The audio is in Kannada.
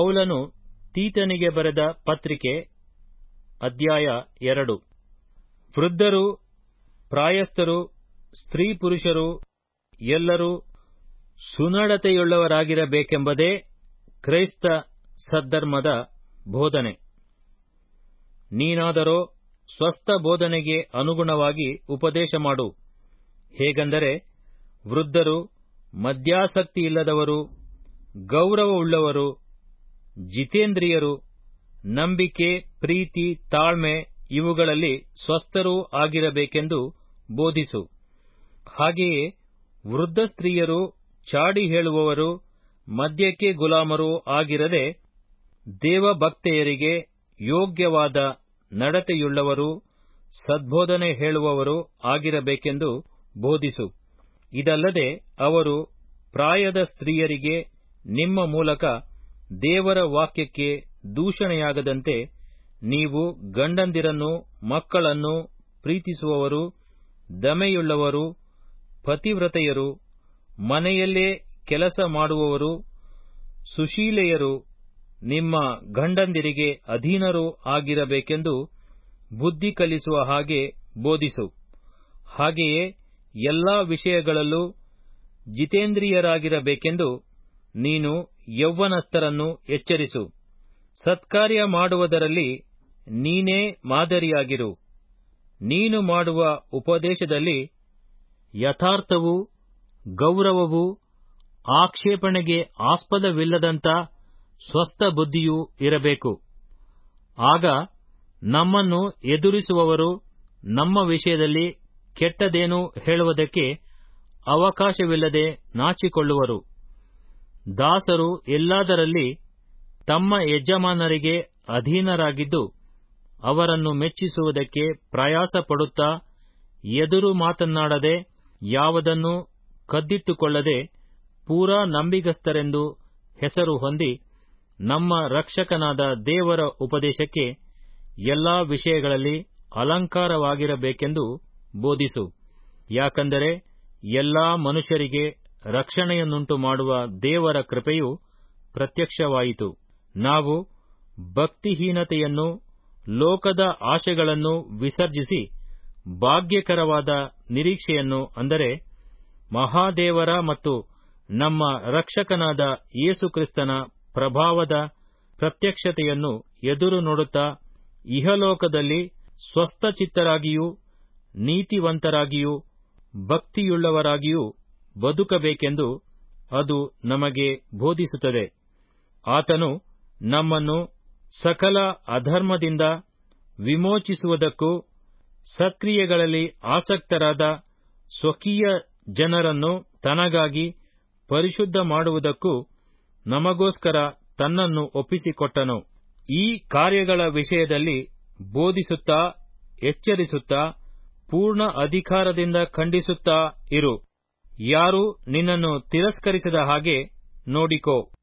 ಪೌಲನು ತೀತನಿಗೆ ಬರೆದ ಪತ್ರಿಕೆ ಅಧ್ಯಾಯ ಎರಡು ವೃದ್ಧರು ಪ್ರಾಯಸ್ಥರು ಸ್ತ್ರೀ ಪುರುಷರು ಎಲ್ಲರೂ ಸುನಡತೆಯುಳ್ಳವರಾಗಿರಬೇಕೆಂಬುದೇ ಕ್ರೈಸ್ತ ಸದ್ಧರ್ಮದ ಬೋಧನೆ ನೀನಾದರೋ ಸ್ವಸ್ಥ ಬೋಧನೆಗೆ ಅನುಗುಣವಾಗಿ ಉಪದೇಶ ಮಾಡು ಹೇಗೆಂದರೆ ವೃದ್ಧರು ಮದ್ಯಾಸಕ್ತಿಯಿಲ್ಲದವರು ಗೌರವವುಳ್ಳವರು ಜಿತೇಂದ್ರಿಯರು ನಂಬಿಕೆ ಪ್ರೀತಿ ತಾಳ್ಮೆ ಇವುಗಳಲ್ಲಿ ಸ್ವಸ್ಥರೂ ಆಗಿರಬೇಕೆಂದು ಬೋಧಿಸು ಹಾಗೆಯೇ ವೃದ್ಧ ಸ್ತ್ರೀಯರು ಚಾಡಿ ಹೇಳುವವರು ಮದ್ಯಕ್ಕೆ ಗುಲಾಮರೂ ಆಗಿರದೆ ದೇವಭಕ್ತೆಯರಿಗೆ ಯೋಗ್ಯವಾದ ನಡತೆಯುಳ್ಳವರು ಸದ್ಬೋಧನೆ ಹೇಳುವವರು ಆಗಿರಬೇಕೆಂದು ಬೋಧಿಸು ಇದಲ್ಲದೆ ಅವರು ಪ್ರಾಯದ ಸ್ತ್ರೀಯರಿಗೆ ನಿಮ್ಮ ಮೂಲಕ ದೇವರ ವಾಕ್ಯಕ್ಕೆ ದೂಷಣೆಯಾಗದಂತೆ ನೀವು ಗಂಡಂದಿರನ್ನು ಮಕ್ಕಳನ್ನು ಪ್ರೀತಿಸುವವರು ದಮೆಯುಳ್ಳವರು ಪತಿವ್ರತೆಯರು ಮನೆಯಲ್ಲೇ ಕೆಲಸ ಮಾಡುವವರು ಸುಶೀಲೆಯರು ನಿಮ್ಮ ಗಂಡಂದಿರಿಗೆ ಅಧೀನರೂ ಆಗಿರಬೇಕೆಂದು ಬುದ್ಧಿ ಕಲಿಸುವ ಹಾಗೆ ಬೋಧಿಸು ಹಾಗೆಯೇ ಎಲ್ಲಾ ವಿಷಯಗಳಲ್ಲೂ ಜಿತೇಂದ್ರಿಯರಾಗಿರಬೇಕೆಂದು ನೀನು ಯೌವನಸ್ಥರನ್ನು ಎಚ್ಚರಿಸು ಸತ್ಕಾರ್ಯ ಮಾಡುವುದರಲ್ಲಿ ನೀನೇ ಮಾದರಿಯಾಗಿರು ನೀನು ಮಾಡುವ ಉಪದೇಶದಲ್ಲಿ ಯಥಾರ್ಥವೂ ಗೌರವವೂ ಆಕ್ಷೇಪಣೆಗೆ ಆಸ್ಪದವಿಲ್ಲದಂಥ ಸ್ವಸ್ಥ ಬುದ್ಧಿಯೂ ಇರಬೇಕು ಆಗ ನಮ್ಮನ್ನು ಎದುರಿಸುವವರು ನಮ್ಮ ವಿಷಯದಲ್ಲಿ ಕೆಟ್ಟದೇನೂ ಹೇಳುವುದಕ್ಕೆ ಅವಕಾಶವಿಲ್ಲದೆ ನಾಚಿಕೊಳ್ಳುವರು ದಾಸರು ಎಲ್ಲಾದರಲ್ಲಿ ತಮ್ಮ ಯಜಮಾನರಿಗೆ ಅಧೀನರಾಗಿದ್ದು ಅವರನ್ನು ಮೆಚ್ಚಿಸುವುದಕ್ಕೆ ಪ್ರಯಾಸಪಡುತ್ತಾ ಎದುರು ಮಾತನ್ನಾಡದೆ ಯಾವುದನ್ನೂ ಕದ್ದಿಟ್ಟುಕೊಳ್ಳದೆ ಪೂರಾ ನಂಬಿಗಸ್ತರೆಂದು ಹೆಸರು ಹೊಂದಿ ನಮ್ಮ ರಕ್ಷಕನಾದ ದೇವರ ಉಪದೇಶಕ್ಕೆ ಎಲ್ಲಾ ವಿಷಯಗಳಲ್ಲಿ ಅಲಂಕಾರವಾಗಿರಬೇಕೆಂದು ಬೋಧಿಸು ಯಾಕಂದರೆ ಎಲ್ಲಾ ಮನುಷ್ಯರಿಗೆ ರಕ್ಷಣೆಯನ್ನುಂಟು ಮಾಡುವ ದೇವರ ಕೃಪೆಯು ಪ್ರತ್ಯಕ್ಷವಾಯಿತು ನಾವು ಭಕ್ತಿಹೀನತೆಯನ್ನು ಲೋಕದ ಆಶೆಗಳನ್ನು ವಿಸರ್ಜಿಸಿ ಭಾಗ್ಯಕರವಾದ ನಿರೀಕ್ಷೆಯನ್ನು ಅಂದರೆ ಮಹಾದೇವರ ಮತ್ತು ನಮ್ಮ ರಕ್ಷಕನಾದ ಯೇಸುಕ್ರಿಸ್ತನ ಪ್ರಭಾವದ ಪ್ರತ್ಯಕ್ಷತೆಯನ್ನು ಎದುರು ನೋಡುತ್ತಾ ಇಹಲೋಕದಲ್ಲಿ ಸ್ವಸ್ಥಚಿತ್ತರಾಗಿಯೂ ನೀತಿವಂತರಾಗಿಯೂ ಭಕ್ತಿಯುಳ್ಳವರಾಗಿಯೂ ಬದುಕಬೇಕೆಂದು ಅದು ನಮಗೆ ಬೋಧಿಸುತ್ತದೆ ಆತನು ನಮ್ಮನ್ನು ಸಕಲ ಅಧರ್ಮದಿಂದ ವಿಮೋಚಿಸುವುದಕ್ಕೂ ಸತ್ಕ್ರಿಯೆಗಳಲ್ಲಿ ಆಸಕ್ತರಾದ ಸ್ವಕೀಯ ಜನರನ್ನು ತನಗಾಗಿ ಪರಿಶುದ್ಧ ಮಾಡುವುದಕ್ಕೂ ನಮಗೋಸ್ಕರ ತನ್ನನ್ನು ಒಪ್ಪಿಸಿಕೊಟ್ಟನು ಈ ಕಾರ್ಯಗಳ ವಿಷಯದಲ್ಲಿ ಬೋಧಿಸುತ್ತಾ ಎಚ್ಚರಿಸುತ್ತಾ ಪೂರ್ಣ ಅಧಿಕಾರದಿಂದ ಖಂಡಿಸುತ್ತಾ ಇರು ಯಾರೂ ನಿನ್ನನ್ನು ತಿರಸ್ಕರಿಸದ ಹಾಗೆ ನೋಡಿಕೋ